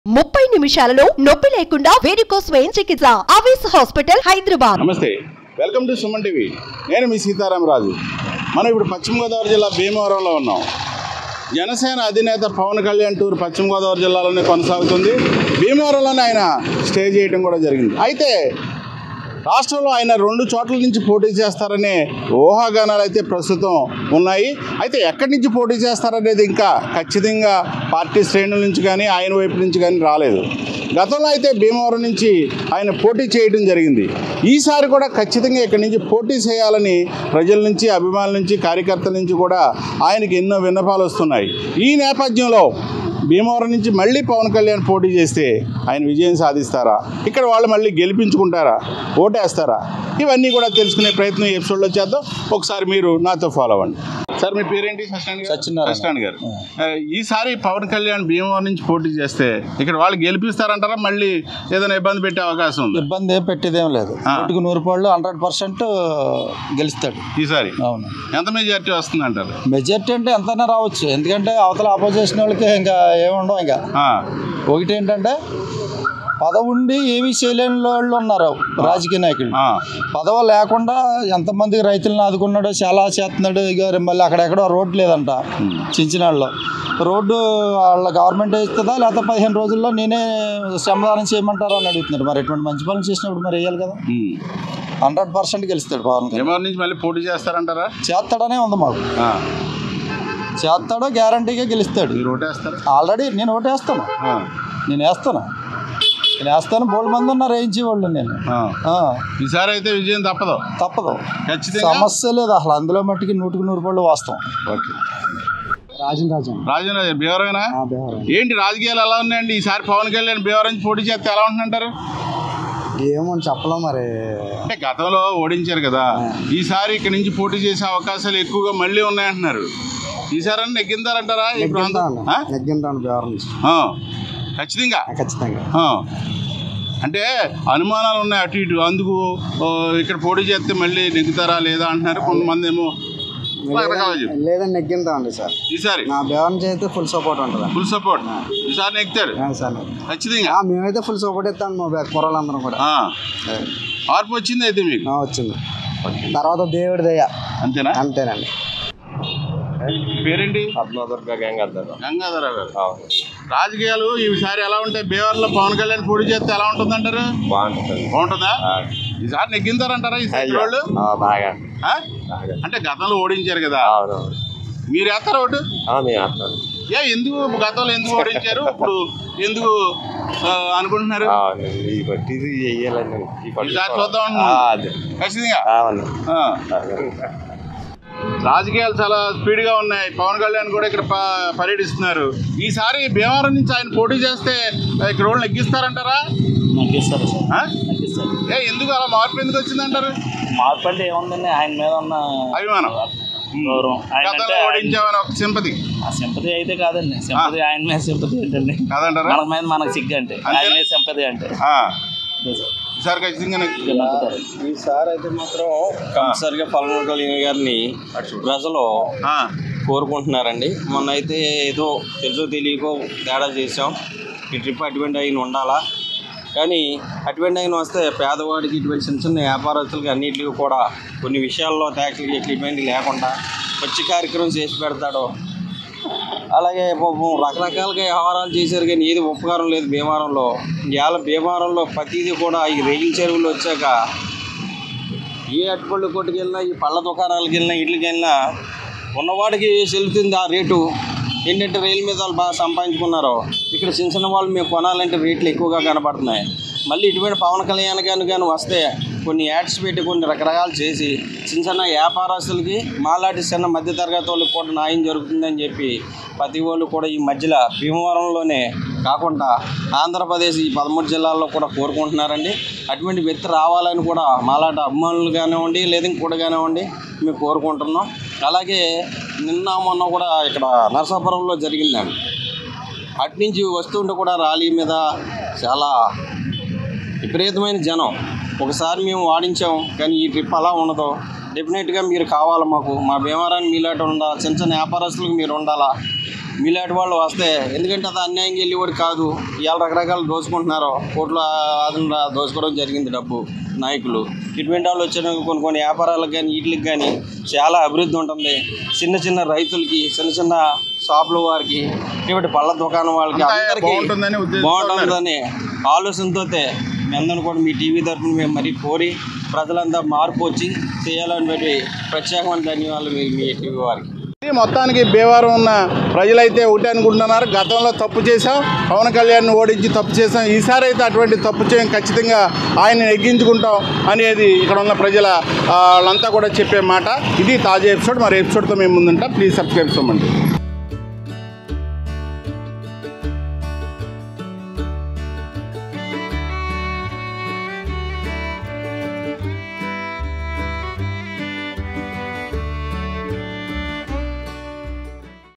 ముప్పై నిమిషాలలో నొప్పి లేకుండా వేడికోస్ వెయిన్ చికిత్స ఆవేశ హాస్పిటల్ హైదరాబాద్ నమస్తే వెల్కమ్ టు సుమన్ టీవీ నేను మీ సీతారామరాజు మనం ఇప్పుడు పశ్చిమ గోదావరి జిల్లా భీమవరంలో ఉన్నాం జనసేన అధినేత పవన్ కళ్యాణ్ టూర్ పశ్చిమ గోదావరి జిల్లాలోనే కొనసాగుతుంది భీమవరంలోనే ఆయన స్టే చేయడం కూడా జరిగింది అయితే రాష్ట్రంలో ఆయన రెండు చోట్ల నుంచి పోటీ చేస్తారనే ఊహాగానాలు అయితే ప్రస్తుతం ఉన్నాయి అయితే ఎక్కడి నుంచి పోటీ చేస్తారనేది ఇంకా ఖచ్చితంగా పార్టీ శ్రేణుల నుంచి కానీ ఆయన వైపు నుంచి కానీ రాలేదు గతంలో అయితే భీమవరం నుంచి ఆయన పోటీ చేయడం జరిగింది ఈసారి కూడా ఖచ్చితంగా ఇక్కడి నుంచి పోటీ చేయాలని ప్రజల నుంచి అభిమానుల నుంచి కార్యకర్తల నుంచి కూడా ఆయనకి ఎన్నో విన్నపాలు వస్తున్నాయి ఈ నేపథ్యంలో భీమవరం నుంచి మళ్ళీ పవన్ కళ్యాణ్ పోటీ చేస్తే ఆయన విజయం సాధిస్తారా ఇక్కడ వాళ్ళు మళ్ళీ గెలిపించుకుంటారా ఓటేస్తారా ఇవన్నీ కూడా తెలుసుకునే ప్రయత్నం ఈ ఎపిసోడ్లో చేద్దాం ఒకసారి మీరు నాతో ఫాలో అవ్వండి సార్ మీ పేరేంటి సత్యనారాయణ గారు? సత్యనారాయణ. సత్యనారాయణ గారు ఆ, ఈసారి పవన్ కళ్యాణ్ భీమవరం నుంచి పోటీ చేస్తే ఇక్కడ వాళ్ళు గెలిపిస్తారంటారా మళ్ళీ ఏదైనా ఇబ్బంది పెట్టే అవకాశం ఉంది ఇబ్బంది ఏం పెట్టేదేం లేదు ఆ. నూటికి నూరు పాళ్ళు హండ్రెడ్ పర్సెంట్ గెలుస్తాడు ఈసారి అవును ఎంత మెజారిటీ వస్తుంది అంటారు మెజార్టీ అంటే ఎంతైనా రావచ్చు ఎందుకంటే అవతల ఆపోజిషన్ వాళ్ళకి ఇంకా ఏముండవు ఇంకా ఆ, ఒకటి ఏంటంటే పదవుండి ఏమీ చేయలేని వాళ్ళు ఉన్నారు రాజకీయ నాయకులు ఆ, పదవ లేకుండా ఎంతమంది రైతులను ఆదుకున్నాడో చాలా చేస్తున్నాడు ఇక మళ్ళీ అక్కడెక్కడో రోడ్డు లేదంట చించినాడులో రోడ్డు వాళ్ళ గవర్నమెంట్ ఇస్తుందా లేకపోతే పదిహేను రోజుల్లో నేనే శ్రమదానం చేయమంటారా అని అడుగుతున్నారు మరి ఎటువంటి మంచి పనులు చేసినప్పుడు మరి వేయాలి కదా ఉమ్. హండ్రెడ్ పర్సెంట్ గెలుస్తాడు పవన్ కళ్యాణ్ భీమవరం నుంచి మళ్ళీ పోటీ చేస్తారంటారా చేస్తాడనే ఉంది మాకు ఆ, చేస్తాడో గ్యారంటీగా గెలుస్తాడు మీరు ఓటేస్తారు ఆల్రెడీ నేను ఓటేస్తాను ఆ, నేను వేస్తాను నేను వేస్తాను బోల్డ్ మంది ఉన్నారు వేయించే వాళ్ళు నేను ఆ. ఆ, ఈసారి అయితే విజయం తప్పదు తప్పదు ఖచ్చితంగా సమస్య లేదు అసలు అందులో మట్టికి నూటికి నూరు పళ్ళు వాస్తవం ఓకే రాజన్ రాజన్ రాజేంద్ర భీవరమేనా ఏంటి రాజకీయాలు ఎలా ఉన్నాయండి ఈసారి పవన్ కళ్యాణ్ భీవరం నుంచి పోటీ చేస్తే ఎలా ఉంటుందంటారు ఏమో చెప్పలేం మరి అంటే గతంలో ఓడించారు కదా ఈసారి ఇక్కడ నుంచి పోటీ చేసే అవకాశాలు ఎక్కువగా మళ్ళీ ఉన్నాయంటున్నారు ఈసారి అన్న నెగ్గిందారంటారా ఈ ప్రాంతం ఆ? నెగ్గింటాను బేవరం నుంచి ఆ. ఖచ్చితంగా ఖచ్చితంగా ఆ. అంటే అనుమానాలు ఉన్నాయి అటు ఇటు అందుకు ఓ, ఇక్కడ పోటీ చేస్తే మళ్ళీ నెగ్గుతారా లేదా అంటున్నారు కొంతమంది ఏమో రకరకాలుగా చెప్పారు. లేదని నెగ్గింతామండి సార్ ఈసారి నా బేవరం చేస్తే ఫుల్ సపోర్ట్ ఉంటుంది ఫుల్ సపోర్ట్ ఈసారి నెగ్గుతారు సార్ ఖచ్చితంగా మేమైతే ఫుల్ సపోర్ట్ ఇస్తాను మా బ్యాక్ కుర్రాళ్ళందరం కూడా ఆ. మార్పు వచ్చింది అయితే మీకు ఆ, వచ్చింది తర్వాత దేవుడి దయ అంతేనా అంతేనండి పేరేంటి పద్మదుర్గ గంగాధర్ గంగాధరరావు గారు రాజకీయాలు ఈసారి ఎలా ఉంటాయి బీవర్లో పవన్ కళ్యాణ్ పోటీ చేస్తే ఎలా ఉంటుంది అంటారు బాగుంటుంది బాగుంటుందా ఈసారి నెగ్గింతారంటారా ఈ సైకిల్ వాళ్ళు ఆ, బాగా ఆ? బాగా అంటే గతంలో ఓడించారు కదా అవును మీరు వేస్తారా ఓటు ఆ, మేము వేస్తాం ఏ ఎందుకు గతంలో ఎందుకు ఓడించారు ఇప్పుడు ఎందుకు ఆ, అనుకుంటున్నారు అవును ఈ బట్టి ఇది చెయ్యాలండి ఈ పట్టు ఈసారి చూద్దాం ఆ, అంటున్నాను. అదే ఖచ్చితంగా అవును ఆ. అదే. రాజకీయాలు చాలా స్పీడ్గా ఉన్నాయి పవన్ కళ్యాణ్ కూడా ఇక్కడ ప- పర్యటిస్తున్నారు ఈసారి భీమవరం నుంచి ఆయన పోటీ చేస్తే ఇక్కడ వాళ్ళు నెగ్గిస్తారంటారా నగ్గిస్తారు సార్ ఆ? నగ్గిస్తారు ఏ ఎందుకు అలా మార్పు ఎందుకు వచ్చిందంటారు మార్పు అంటే ఏముందండి ఆయన మీద ఉన్న అభిమానం గౌరవం ఆయన అంటే గతంలో ఓడించామని ఒక సింపతి ఆ సింపతి అయితే కాదండి సింపతి ఆయన మీద సింపతి ఏంటండి కాదంటారా మన మీద మనకు సిగ్గు అంటే ఆయన మీద సింపతి అంటే ఆ. అదే సార్. ఈసారి ఖచ్చితంగా నెగ్గు- ఇక నగ్గుతారు. ఈసారి అయితే మాత్రం కంపల్సరిగా పవన్ కళ్యాణ్ గారిని ప్రజలు ఆ. కోరుకుంటున్నారండి మొన్న అయితే ఏదో తెలుసో తెలియకో తేడా చేసాం ఈ ట్రిప్ అటువంటి అయిన ఉండాలా కానీ అటువంటి అయిన వస్తే పేదవాడికి ఇటువంటి చిన్న చిన్న వ్యాపారస్తులకి అన్నిటికీ కూడా కొన్ని విషయాల్లో ట్యాక్స్లకి ఇటువంటి లేకుండా మంచి కార్యక్రమం చేసి పెడతాడో అలాగే పాపం రకరకాలుగా వ్యవహారాలు చేశారు కానీ ఏది ఉపకారం లేదు భీమవరంలో ఇవాళ భీమవరంలో ప్రతిదీ కూడా ఈ రైలు చెరువులు వచ్చాక ఏ అట్టుపళ్ళు కొట్టుకెళ్ళినా ఈ పళ్ళ దుకాణాలకు వెళ్ళినా ఇట్లకి వెళ్ళినా ఉన్నవాడికి చెల్లుతుంది ఆ రేటు ఏంటంటే రైలు మీద వాళ్ళు బాగా సంపాదించుకున్నారో ఇక్కడ చిన్న చిన్న వాళ్ళు మేము కొనాలంటే రేట్లు ఎక్కువగా కనబడుతున్నాయి మళ్ళీ ఇటువంటి పవన్ కళ్యాణ్ కానీ కానీ వస్తే కొన్ని యాడ్స్ పెట్టి కొన్ని రకరకాలు చేసి చిన్న చిన్న వ్యాపారస్తులకి మాలాంటి చిన్న మధ్యతరగతి వాళ్ళకి కూడా న్యాయం జరుగుతుందని చెప్పి ప్రతి వాళ్ళు కూడా ఈ మధ్యలో భీమవరంలోనే కాకుండా ఆంధ్రప్రదేశ్ ఈ పదమూడు జిల్లాల్లో కూడా కోరుకుంటున్నారండి అటువంటి వ్యక్తి రావాలని కూడా మాలాంటి అభిమానులు కానివ్వండి లేదా ఇంకోటి కానివ్వండి మేము కోరుకుంటున్నాం అలాగే నిన్న మొన్న కూడా ఇక్కడ నరసాపురంలో జరిగిందండి అటు నుంచి వస్తుంటే కూడా ర్యాలీ మీద చాలా విపరీతమైన జనం ఒకసారి మేము వాడించాం కానీ ఈ ట్రిప్ అలా ఉండదు డెఫినెట్గా మీరు కావాలి మాకు మా భీమవరాన్ని మీలాట ఉండాలి చిన్న చిన్న వ్యాపారస్తులకు మీరు ఉండాలా మీలాంటి వాళ్ళు వస్తే ఎందుకంటే అది అన్యాయంగా వెళ్ళేవాడు కాదు ఇవాళ రకరకాలు దోచుకుంటున్నారు కోట్ల ఆదరణ దోచుకోవడం జరిగింది డబ్బు నాయకులు ఇటువంటి వాళ్ళు వచ్చిన కొన్ని కొన్ని వ్యాపారాలకు కానీ వీటికి కానీ చాలా అభివృద్ధి ఉంటుంది చిన్న చిన్న రైతులకి చిన్న చిన్న షాపుల వారికి ఇటువంటి పళ్ళ దుకాణం వాళ్ళకి అంతా అందరికీ బాగుంటుందని ఉద్దేశంతో బాగుంటుందని ఆలోచనతో మీ అందరిని కూడా మీ టీవీ తరఫున మేము మరీ కోరి ప్రజలంతా మార్పు వచ్చి చేయాలని ప్రత్యేకమైన ధన్యవాదాలు మీ మీ టీవీ వారికి ఇది మొత్తానికి భీమవరం ఉన్న ప్రజలైతే ఒకటే అనుకుంటున్నారు గతంలో తప్పు చేశాం పవన్ కళ్యాణ్ ఓడించి తప్పు చేశాం ఈసారి అయితే అటువంటి తప్పు చేయం ఖచ్చితంగా ఆయన నెగ్గించుకుంటాం అనేది ఇక్కడ ఉన్న ప్రజల ఆ, వాళ్ళంతా కూడా చెప్పే మాట ఇది తాజా ఎపిసోడ్ మరి ఎపిసోడ్తో మేము ముందుంటాం ప్లీజ్ సబ్స్క్రైబ్ చేయండి